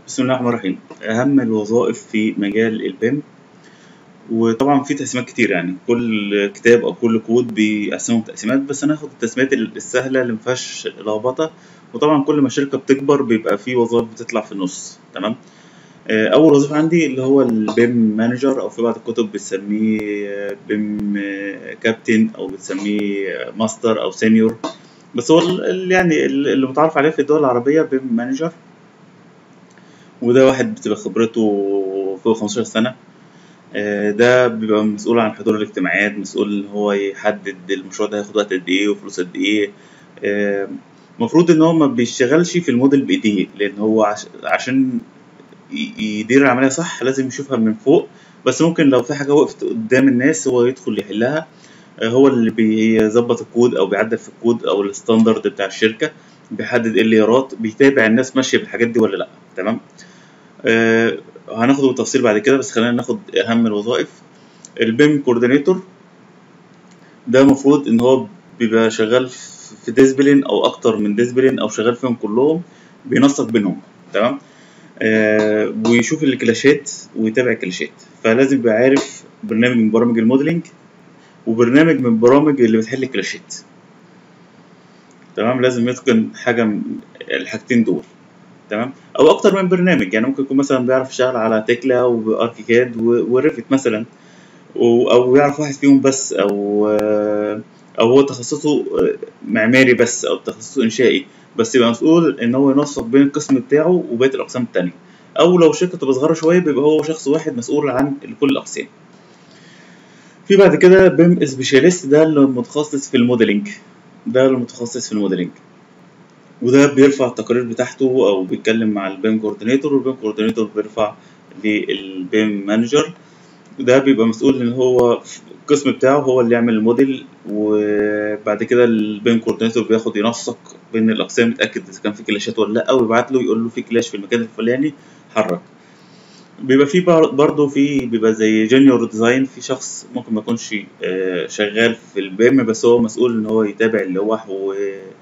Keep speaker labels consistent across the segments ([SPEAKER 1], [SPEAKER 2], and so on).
[SPEAKER 1] بسم الله الرحمن الرحيم أهم الوظائف في مجال البيم وطبعا في تقسيمات كتير يعني كل كتاب أو كل كود بيقسمهم تقسيمات بس أنا هاخد التقسيمات السهلة اللي مفيهاش لخبطة وطبعا كل ما الشركة بتكبر بيبقى في وظائف بتطلع في النص تمام آه، أول وظيفة عندي اللي هو البيم مانجر أو في بعض الكتب بتسميه بيم كابتن أو بتسميه ماستر أو سينيور بس هو ال- ال- يعني اللي متعارف عليه في الدول العربية بيم مانجر وده واحد بتبقى خبرته فوق 15 سنة آه، ده بيبقى مسؤول عن حضور الاجتماعات مسؤول ان هو يحدد المشروع ده هياخد وقت قد ايه وفلوس قد ايه آه، المفروض ان هو ما بيشتغلش في الموديل بايديه لان هو عش... عشان ي- يدير العملية صح لازم يشوفها من فوق بس ممكن لو في حاجة وقفت قدام الناس هو يدخل يحلها آه، هو اللي بيظبط الكود او بيعدل في الكود او الستاندرد بتاع الشركة بيحدد ايه الليارات بيتابع الناس ماشية بالحاجات دي ولا لا تمام آه، هناخده بالتفصيل بعد كده بس خلينا ناخد اهم الوظائف البيم كوردينيتور ده المفروض ان هو بيبقى شغال في ديسبلين او اكتر من ديسبلين او شغال فيهم كلهم بينسق بينهم تمام آه ويشوف الكلاشات ويتابع الكلاشات فلازم يبقى عارف برنامج من برامج الموديلنج وبرنامج من برامج اللي بتحل الكلاشات تمام لازم يتقن حاجه من الحاجتين دول تمام او اكتر من برنامج يعني ممكن يكون مثلا بيعرف يشتغل على تكلا واركيكاد وريفت مثلا و- او يعرف واحد فيهم بس او او هو تخصصه معماري بس او تخصصه انشائي بس يبقى مسؤول ان هو ينسق بين القسم بتاعه وبقيه الاقسام التانية او لو شركه تبقى صغيره شويه بيبقى هو شخص واحد مسؤول عن كل الاقسام في بعد كده بيم سبيشاليست ده اللي متخصص في الموديلنج ده اللي متخصص في الموديلنج وده بيرفع التقارير بتاعته او بيتكلم مع البيم كوردينيتور والبيم كوردينيتور بيرفع للبيم مانجر ده بيبقى مسؤول ان هو في القسم بتاعه هو اللي يعمل الموديل وبعد كده البيم كوردينيتور بياخد ينسق بين الاقسام يتاكد اذا كان في كلاشات ولا لا ويبعت له يقول له في كلاش في المكان الفلاني حرك بيبقى في برضه في بيبقى زي جونيور ديزاين في شخص ممكن ما يكونش آه، شغال في البيم بس هو مسؤول ان هو يتابع اللوح و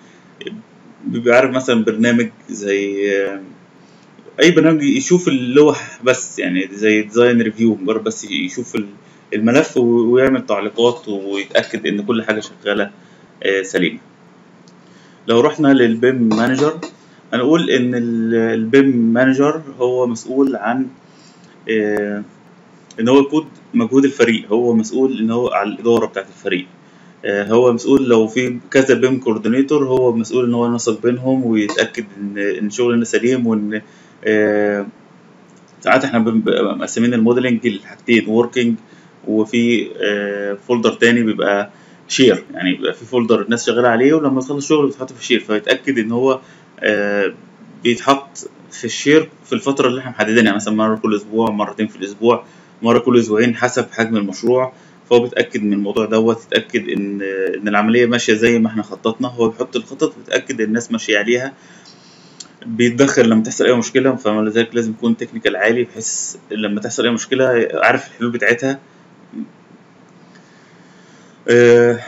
[SPEAKER 1] بيبقى عارف مثلا برنامج زي آه، اي برنامج يشوف اللوح بس يعني زي ديزاين ريفيو مجرد بس يشوف ال- الملف و- ويعمل تعليقات ويتاكد ان كل حاجه شغاله آه، سليمه لو رحنا للبيم مانجر هنقول ان ال- البيم مانجر هو مسؤول عن آه، ان هو يقود مجهود الفريق هو مسؤول ان هو على الاداره بتاعه الفريق آه، هو مسؤول لو في كذا بيم كوردينيتور هو مسؤول ان هو ينسق بينهم ويتاكد ان ان شغلنا سليم وان آه، ساعات احنا بنبقى مقسمين الموديلنج لحاجتين وركينج وفي فولدر تاني بيبقى شير يعني بيبقى في فولدر الناس شغاله عليه ولما تخلص شغل بيتحط في الشير فيتاكد ان هو آه، بيتحط في الشير في الفتره اللي احنا محددينها مثلا مره كل اسبوع مرتين في الاسبوع مره كل اسبوعين حسب حجم المشروع فهو بيتاكد من الموضوع دوت يتاكد ان ان العمليه ماشيه زي ما احنا خططنا هو بيحط الخطط ويتاكد ان الناس ماشيه عليها بيتدخل لما تحصل اي مشكله فلذلك لازم يكون تكنيكال عالي بحيث لما تحصل اي مشكله عارف الحلول بتاعتها آه،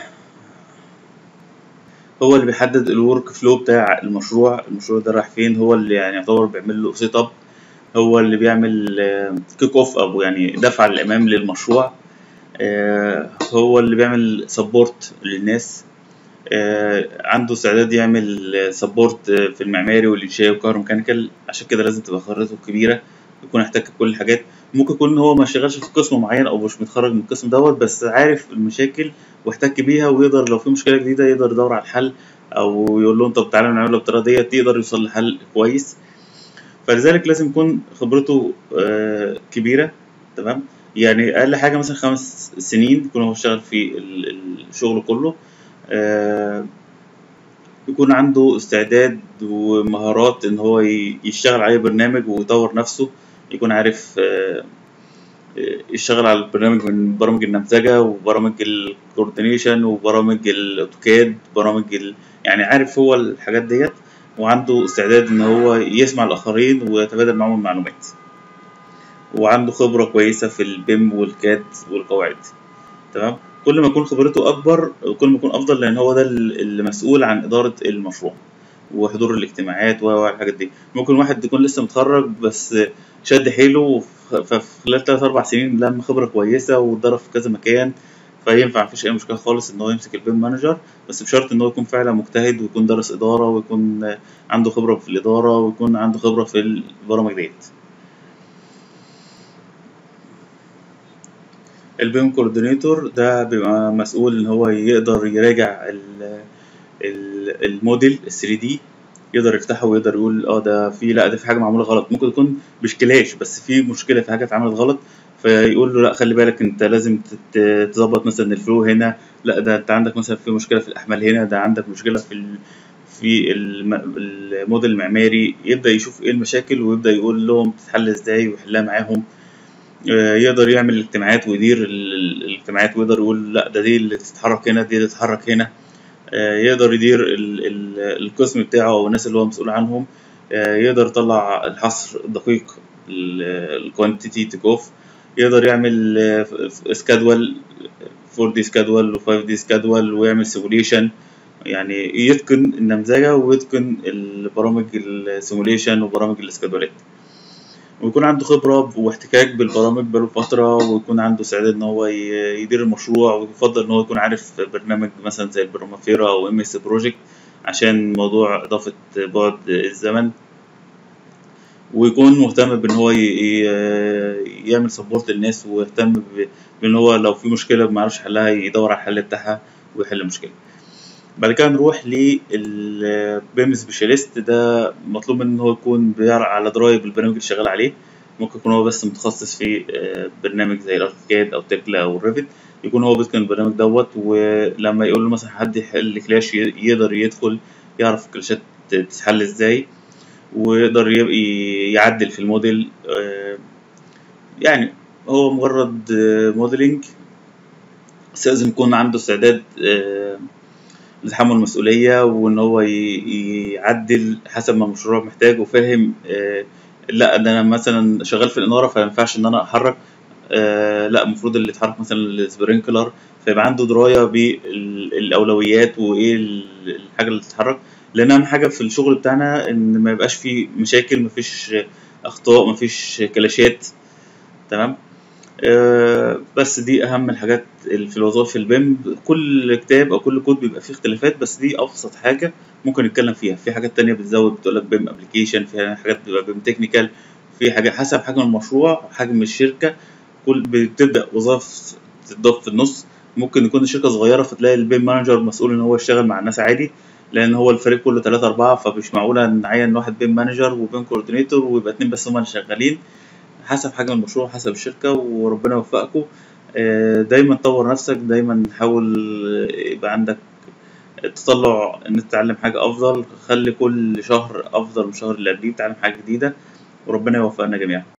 [SPEAKER 1] هو اللي بيحدد الورك فلو بتاع المشروع المشروع ده رايح فين هو اللي يعني يعتبر بيعمل له سيت اب هو اللي بيعمل كيك اوف او يعني دفع للامام للمشروع آه، هو اللي بيعمل سبورت للناس آه، عنده استعداد يعمل سبورت في المعماري والانشائي والكهروميكانيكال عشان كده لازم تبقى خبرته كبيره يكون احتك بكل الحاجات ممكن يكون هو ما شغالش في قسم معين او مش متخرج من القسم دوت بس عارف المشاكل واحتك بيها ويقدر لو في مشكله جديده يقدر يدور على الحل او يقول لهم طب تعالى نعملها بالطريقه ديت يقدر يوصل لحل كويس فلذلك لازم يكون خبرته آه، كبيره تمام يعني اقل حاجه مثلا خمس سنين يكون هو اشتغل في ال- الشغل كله آه، يكون عنده استعداد ومهارات ان هو ي- يشتغل عليه برنامج ويطور نفسه يكون عارف آه، آه، يشتغل على البرنامج من برامج النمذجة وبرامج الكوردينيشن وبرامج الاوتوكاد برامج ال... يعني عارف هو الحاجات ديت وعنده استعداد ان هو يسمع الاخرين ويتبادل معاهم المعلومات وعنده خبرة كويسة في البيم والكاد والقواعد تمام كل ما يكون خبرته اكبر كل ما يكون افضل لان هو ده اللي مسؤول عن اداره المشروع وحضور الاجتماعات والحاجات دي ممكن واحد يكون لسه متخرج بس شد حيله ففي خلال تلات أربع سنين لما خبرة كويسة واتدرب في كذا مكان فينفع مفيش أي مشكلة خالص إن هو يمسك البيم مانجر بس بشرط إن هو يكون فعلا مجتهد ويكون درس إدارة ويكون عنده خبرة في الإدارة ويكون عنده خبرة في البرامج ديت. البيم كوردينيتور ده بيبقى مسؤول إن هو يقدر يراجع الموديل ال 3 دي يقدر يفتحه ويقدر يقول اه ده في لا ده في حاجه معموله غلط ممكن يكون مش كلاش بس في مشكله في حاجه اتعملت غلط فيقول له لا خلي بالك انت لازم تظبط مثلا الفلو هنا لا ده انت عندك مثلا في مشكله في الاحمال هنا ده عندك مشكله في ال... في الموديل المعماري يبدا يشوف ايه المشاكل ويبدا يقول لهم تتحل ازاي ويحلها معاهم يقدر يعمل الاجتماعات ويدير الاجتماعات ويقدر يقول لا ده دي اللي تتحرك هنا دي اللي تتحرك هنا يقدر يدير القسم بتاعه او الناس اللي هو مسؤول عنهم يقدر يطلع الحصر الدقيق الكوانتيتي تيك اوف يقدر يعمل سكادول 4 دي سكادول و5 دي سكادول ويعمل سيموليشن يعني يتقن النمذجة ويتقن البرامج السيموليشن وبرامج السكادولات ويكون عنده خبرة واحتكاك بالبرامج بقاله فترة ويكون عنده استعداد إن هو يدير المشروع ويفضل إن هو يكون عارف برنامج مثلا زي البرمافيرا أو ام اس بروجكت عشان موضوع إضافة بعد الزمن ويكون مهتم بإن هو يعمل سبورت للناس ويهتم بإن هو لو في مشكلة معرفش حلها يدور على الحل بتاعها ويحل المشكلة. بعد كده نروح للبيم سبيشاليست ده مطلوب منه ان هو يكون بيعرف على درايه بالبرنامج اللي شغال عليه ممكن يكون هو بس متخصص في برنامج زي الاركيكاد او تكلا او الريفت يكون هو بيتقن البرنامج دوت ولما يقول له مثلا حد يحل كلاش يقدر يدخل يعرف الكلاشات تتحل ازاي ويقدر يعدل في الموديل يعني هو مجرد موديلنج بس لازم يكون عنده استعداد لتحمل المسؤولية وإن هو يعدل حسب ما المشروع محتاج وفاهم آه لا ده أنا مثلا شغال في الإنارة فمينفعش إن أنا أحرك آه لا المفروض اللي يتحرك مثلا السبرينكلر فيبقى عنده دراية بالأولويات وإيه الحاجة اللي تتحرك لأن أهم حاجة في الشغل بتاعنا إن ما يبقاش فيه مشاكل مفيش أخطاء مفيش كلاشات تمام آه بس دي اهم الحاجات في الوظائف البيم كل كتاب او كل كود بيبقى فيه اختلافات بس دي ابسط حاجه ممكن نتكلم فيها في حاجات تانية بتزود بتقول لك بيم ابلكيشن في حاجات بتبقى بيم تكنيكال في حاجه حسب حجم المشروع حجم الشركه كل بتبدا وظائف تضاف في النص ممكن يكون الشركه صغيره فتلاقي البيم مانجر مسؤول ان هو يشتغل مع الناس عادي لان هو الفريق كله ثلاثة أربعة فمش معقولة نعين واحد بيم مانجر وبيم كوردينيتور ويبقى اتنين بس هما اللي شغالين حسب حجم المشروع حسب الشركة وربنا يوفقكم دايما طور نفسك دايما حاول يبقى عندك تطلع ان تتعلم حاجة افضل خلي كل شهر افضل من الشهر اللي قبليه تتعلم حاجة جديدة وربنا يوفقنا جميعا